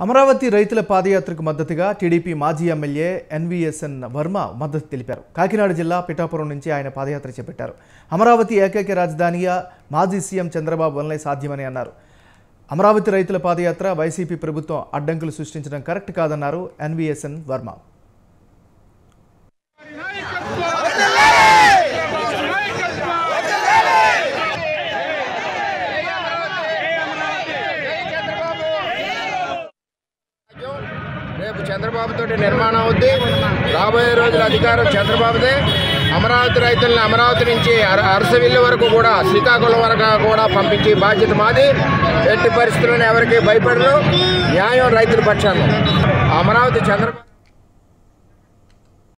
అమరావతి రైతుల పాదయాత్రకు మద్దతుగా టీడీపీ మాజీ ఎమ్మెల్యే ఎన్వీఎస్ఎన్ వర్మ మద్దతు తెలిపారు కాకినాడ జిల్లా పిఠాపురం నుంచి ఆయన పాదయాత్ర చేపట్టారు అమరావతి ఏకైక రాజధానిగా మాజీ సీఎం చంద్రబాబు వల్లే సాధ్యమని అన్నారు అమరావతి రైతుల పాదయాత్ర వైసీపీ ప్రభుత్వం అడ్డంకులు సృష్టించడం కరెక్ట్ కాదన్నారు ఎన్వీఎస్ఎన్ వర్మ రేపు చంద్రబాబు తోటి నిర్మాణం అవుద్ది రాబోయే రోజుల అధికారం చంద్రబాబుదే అమరావతి రైతులను అమరావతి నుంచి అర- అరసవిల్లి వరకు కూడా శ్రీకాకుళం వరకు కూడా పంపించే బాధ్యత మాది ఎట్టి పరిస్థితుల్లోనే ఎవరికి భయపడరు న్యాయం రైతుల పక్షాన అమరావతి చంద్రబాబు